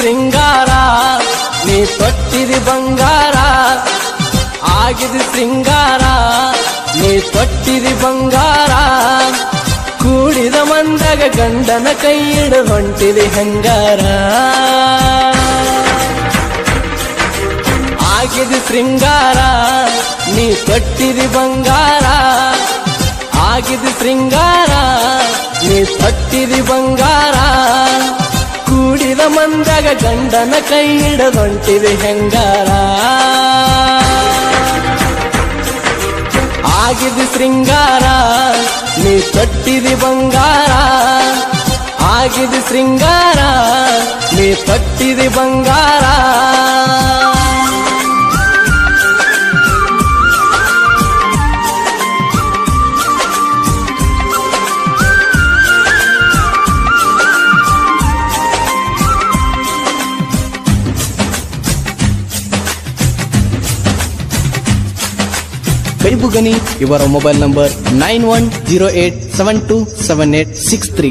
ಶೃಂಗಾರ ನೀ ತೊಟ್ಟಿದಿ ಬಂಗಾರ ಆಗಿದ ಶೃಂಗಾರ ನೀ ತೊಟ್ಟಿದಿ ಬಂಗಾರ ಕೂಡಿದ ಮಂದಾಗ ಗಂಡನ ಕೈ ಹಿಡಿದು ಹೊಂಟಿದಿ ಹೆಂಗಾರ ಆಗಿದ ಶೃಂಗಾರ ನೀ ತೊಟ್ಟಿದಿ ಬಂಗಾರ ಆಗಿದ ಶೃಂಗಾರ ನೀ ತೊಟ್ಟಿದಿ ಬಂಗಾರ ಕೂಡಿದ ಮಂದಾಗ ಗಂಡನ ಕೈ ಹಿಡದೊಂಟಿದಿ ಹೆಂಗಾರ ಆಗಿದ ಶೃಂಗಾರ ನೀ ತೊಟ್ಟಿದಿ ಬಂಗಾರ ಆಗಿದ ಶೃಂಗಾರ ನೀ ತೊಟ್ಟಿದಿ ಬಂಗಾರ ಕೈಬುಗನಿ ಇವರ mobile number nine one zero eight seven two seven eight six three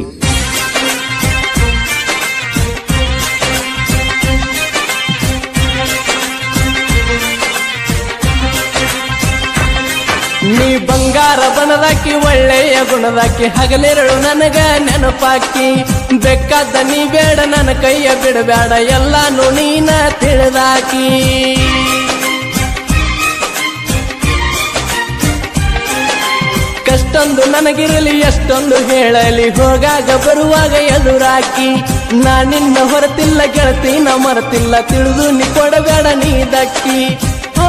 ನೀ ಬಂಗಾರ ಬಣದಾಕಿ ಒಳ್ಳೆಯ ಗುಣದಾಕಿ ಹಗಲಿರಳು ನನಗ ನೆನಪಾಕಿ ಬೇಕಾದ ನೀ ಬೇಡ ನನ್ನ ಕೈಯ ಬಿಡಬೇಡ ಎಲ್ಲಾನು ನೀನ ತಿಳಿದಾಕಿ ಕಷ್ಟೊಂದು ನನಗಿರಲಿ ಎಷ್ಟೊಂದು ಹೇಳಲಿ ಹೋಗಾಗ ಬರುವಾಗ ಎದುರಾಕಿ ನಾ ನಿನ್ನ ಹೊರತಿಲ್ಲ ಗೆಳತಿ ನಾ ಮರತಿಲ್ಲ ತಿಳಿದು ನೀ ಕೊಡಬೇಡ ನೀ ದಕ್ಕಿ ಆ,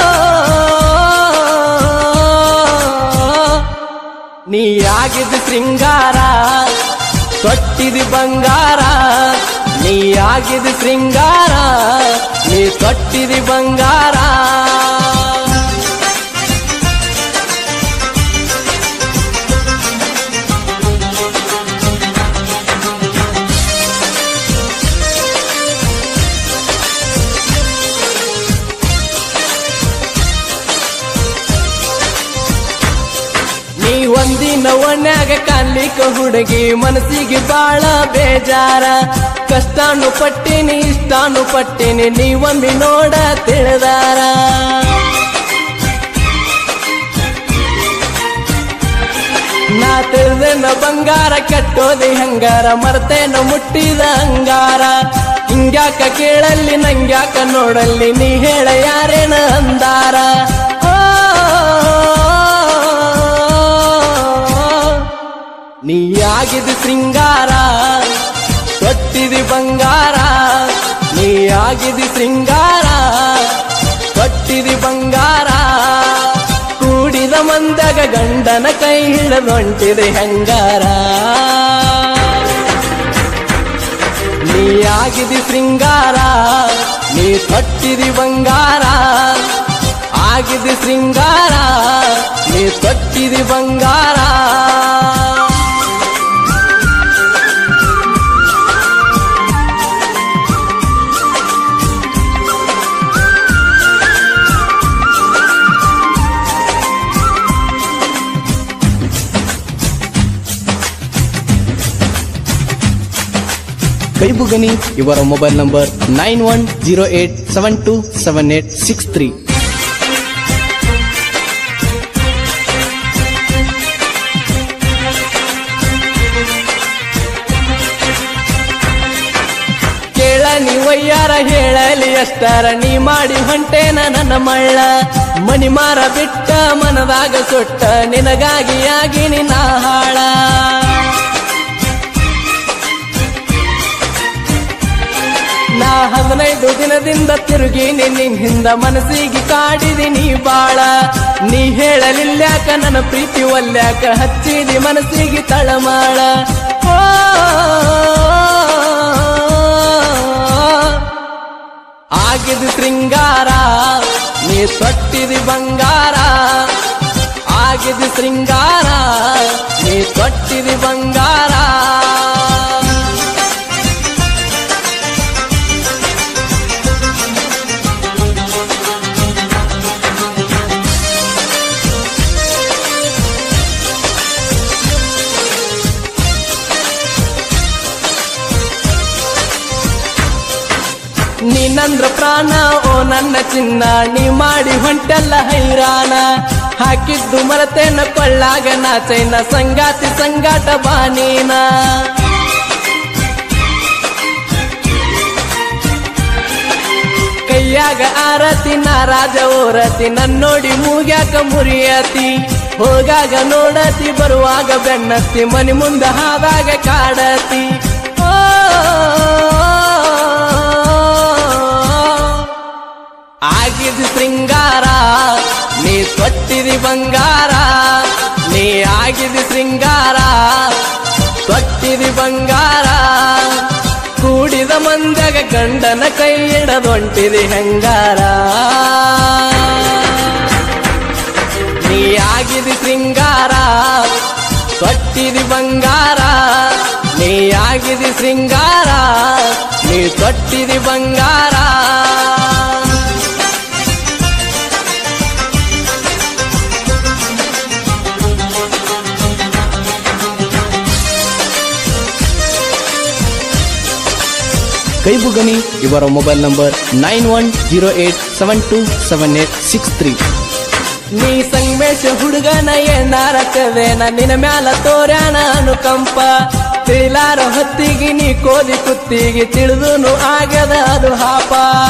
ನೀ ಆಗಿದ್ದು ಶೃಂಗಾರ ತೊಟ್ಟಿದಿ ಬಂಗಾರ ನೀ ಆಗಿದ್ದು ಶೃಂಗಾರ ನೀ ತೊಟ್ಟಿದಿ ಬಂಗಾರ ನೀ ಒಂದಿನ ಒಣ್ಯಾಗ ಕಾಣ್ಲಿಕ್ಕ ಹುಡುಗಿ ಮನಸ್ಸಿಗೆ ಬಾಳ ಬೇಜಾರ ಕಷ್ಟಾನು ಪಟ್ಟಿನಿ ಇಷ್ಟಾನು ಪಟ್ಟಿನಿ ನೀ ಒಮ್ಮೆ ನೋಡ ತಿಳಿದಾರ ನಾ ತಿಳಿದೇನ ಬಂಗಾರ ಕೆಟ್ಟೋದಿ ಹಂಗಾರ ಮರ್ತೇನ ಮುಟ್ಟಿದ ಅಂಗಾರ ಹಿಂಗ್ಯಾಕ ಕೇಳಲ್ಲಿ ನಂಗ್ಯಾಕ ನೋಡಲ್ಲಿ ನೀ ಹೇಳ ಯಾರೇನ ಅಂದಾರ ಆ, ನೀ ಆಗಿದ ಶೃಂಗಾರ ತೊಟ್ಟಿದಿ ಬಂಗಾರ ನೀ ಆಗಿದಿ ಶೃಂಗಾರ ತೊಟ್ಟಿದಿ ಬಂಗಾರ ಕೂಡಿದ ಮಂದಾಗ ಗಂಡನ ಕೈ ಹಿಡದೊಂಟಿದೆ ಹೆಂಗಾರ ನೀ ಆಗಿದಿ ಶೃಂಗಾರ ನೀ ತೊಟ್ಟಿದಿ ಬಂಗಾರ ಆಗಿದಿ ಶೃಂಗಾರ ನೀ ತೊಟ್ಟಿದಿ ಬಂಗಾರ ಕೈಬುಗನಿ ಇವರ mobile number nine one zero eight seven two seven eight six three ಕೇಳ ನೀ ವಯ್ಯಾರ ಹೇಳಲಿ ಅಷ್ಟಾರ ನೀ ಮಾಡಿ ಹೊಂಟೇನ ನನ್ನ ಮಳ್ಳ ಮನಿ ಮಾರ ಬಿಟ್ಟ ಮನದಾಗ ಸುಟ್ಟ ನಿನಗಾಗಿ ಆಗಿ ನಿನ್ನ ಹಾಳ ನಾ ಹದಿನೈದು ದಿನದಿಂದ ತಿರುಗಿ ನಿನ್ನ ಹಿಂದ ಮನಸ್ಸಿಗೆ ಕಾಡಿದಿನಿ ಬಾಳ ನೀ ಹೇಳಲಿಲ್ಯಾಕ ನನ್ನ ಪ್ರೀತಿ ಒಲ್ಯಾಕ ಹಚ್ಚಿದಿ ಮನಸ್ಸಿಗೆ ತಳಮಾಳ ಓ, ಆಗಿದು ಶೃಂಗಾರ ನೀ ತೊಟ್ಟಿದಿ ಬಂಗಾರ ಆಗಿದು ಶೃಂಗಾರ ನೀ ತೊಟ್ಟಿದಿ ಬಂಗಾರ ನೀನಂದ್ರ ಪ್ರಾಣ ಓ ನನ್ನ ಚಿನ್ನ ನೀ ಮಾಡಿ ಹೊಂಟೆಲ್ಲ ಹೈರಾಣ ಹಾಕಿದ್ದು ಮರತೇನ ಕೊಳ್ಳಾಗ ನಾ ಚೈನ ಸಂಗಾತಿ ಸಂಗಾಟ ಬಾನೀನ ಕೈಯಾಗ ಆರತಿ ನಾ ರಾಜ ಓರತಿ ನನ್ನೋಡಿ ಮೂಗ್ಯಾಕ ಮುರಿಯತಿ ಹೋಗಾಗ ನೋಡತಿ ಬರುವಾಗ ಬೆನ್ನತ್ತಿ ಮನಿ ಮುಂದ ಹಾದಾಗ ಕಾಡತಿ ಓ, ಆಗಿದ್ ಶೃಂಗಾರ ನೀ ತೊಟ್ಟಿದಿ ಬಂಗಾರ ನೀ ಆಗಿದ್ ಶೃಂಗಾರ ತೊಟ್ಟಿದಿ ಬಂಗಾರ ಕೂಡಿದ ಮಂದ್ಯಾಗ ಗಂಡನ ಕೈ ಹಿಡದೊಂಟಿದಿ ಹೆಂಗಾರ ನೀ ಆಗಿದಿ ಶೃಂಗಾರ ತೊಟ್ಟಿದಿ ಬಂಗಾರ ನೀ ಆಗಿದಿ ಶೃಂಗಾರ ನೀ ತೊಟ್ಟಿದಿ ಬಂಗಾರ ಕೈಬುಗನಿ ಇವರ mobile number nine one zero eight seven two seven eight six three ನೀ ಸಂಗಮೇಶ ಹುಡುಗನ ಏನಾರ ಕವೇನ ನಿನ್ನ ಮ್ಯಾಲ ತೋರ್ಯಾನ ಅನುಕಂಪ ತಿಳಿಲಾರ ಹೊತ್ತಿಗೆ ನೀ ಕೋದಿ ಕುತ್ತಿಗೆ ತಿಳಿದುನು ಆಗ್ಯದ ಅದು ಹಾಪ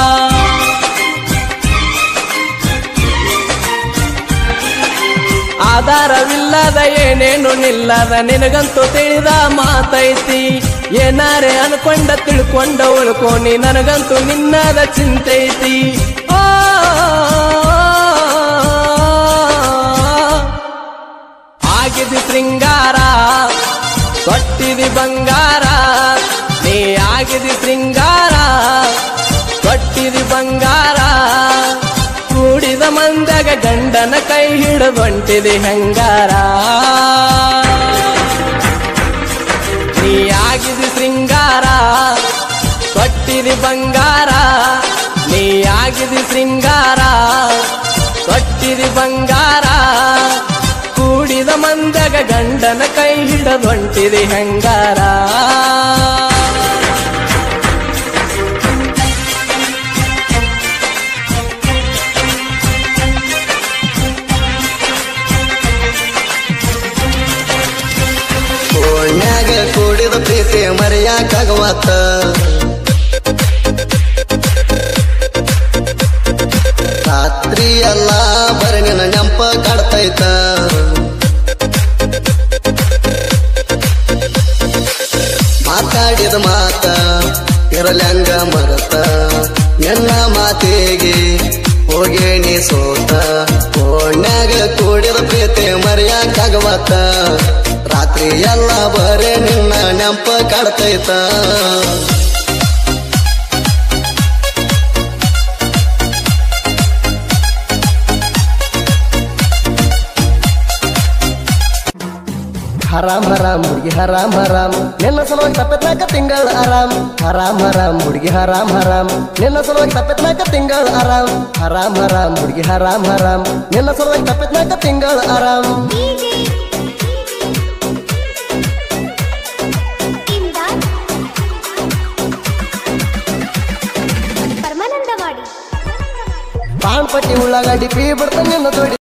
ಆಧಾರವಿಲ್ಲದ ಏನೇನು ನಿಲ್ಲದ ನಿನಗಂತೂ ತಿಳಿದ ಮಾತೈತಿ ಏನಾರೆ ಅನ್ಕೊಂಡ ತಿಳ್ಕೊಂಡ ಉಳ್ಕೋನಿ ನನಗಂತೂ ನಿನ್ನದ ಚಿಂತೈತಿ ಓ ಆಗಿದಿ ಶೃಂಗಾರ ತೊಟ್ಟಿದಿ ಬಂಗಾರ ನೀ ಆಗಿದಿ ಶೃಂಗಾರ ತೊಟ್ಟಿದಿ ಬಂಗಾರ ಕೂಡಿದ ಮಂದಾಗ ಗಂಡನ ಕೈ ಹಿಡಿದೊಂಟಿದಿ ಹೆಂಗಾರ ನೀ ಆಗಿದಿ ಶೃಂಗಾರ ತೊಟ್ಟಿದಿ ಬಂಗಾರ ನೀ ಆಗಿದಿ ಶೃಂಗಾರ ತೊಟ್ಟಿದಿ ಬಂಗಾರ ಕೂಡಿದ ಮಂದಾಗ ಗಂಡನ ಕೈ ಹಿಡದೊಂಟಿದಿ ಹೆಂಗಾರ ಓಣ್ಯಾಗ ಕೂಡಿದ ಪ್ರೀತಿ ಮರೆಯಾಕಾಗವತ್ತ ರಾತ್ರಿ ಎಲ್ಲ ಬರೀ ನಿನ್ನ ನೆಂಪ ಕಾಡ್ತೈತ ಮಾತಾಡಿದ ಮಾತ ಇರಲ್ಯಂಗ ಮರತ ಎನ್ನ ಮಾತಿಗೆ ಹೋಗೇಣಿ ಸೋತ ಓಣ್ಯಾಗ ಕೂಡಿದ ಪ್ರೀತಿ ಮರೆಯಾಕಾಗವತ್ತ ರಾತ್ರಿ ಎಲ್ಲ ಬರೇ ನಿನ್ನ ನೆಂಪ ಕಾಡ್ತೈತ ಹರಾಮ್ ಹರಾಮ್ ಹುಡುಗಿ ಹರಾಮ್ ಹರಾಮ್ ನಿನ್ನ ಸಲುವಾಗಿ ತಪ್ಪತ್ನಾಕ ತಿಂಗಳ ಆರಾಮ್ ಹರಾಮ್ ಹರಾಮ್ ಹುಡುಗಿ ಹರಾಮ್ ಹರಾಮ್ ನಿನ್ನ ಸಲುವಾಗಿ ತಪ್ಪತ್ನಾಕ ತಿಂಗಳ ಆರಾಮ್ ಹರಾಮ್ ಹರಾಮ್ ಹುಡುಗಿ ಹರಾಮ್ ಹರಾಮ್ ನಿನ್ನ ಸಲುವಾಗಿ ತಪ್ಪತ್ನಾಕ ತಿಂಗಳ ಆರಾಮ್ ಪರಮಾನಂದವಾಡಿ ಪಾನ್ ಪಟ್ಟಿ ಉಳ್ಳಾಗಡ್ಡಿ ಪೀ ಬಿಡ್ತಾನೆ ನಿನ್ನ ಜೋಡಿ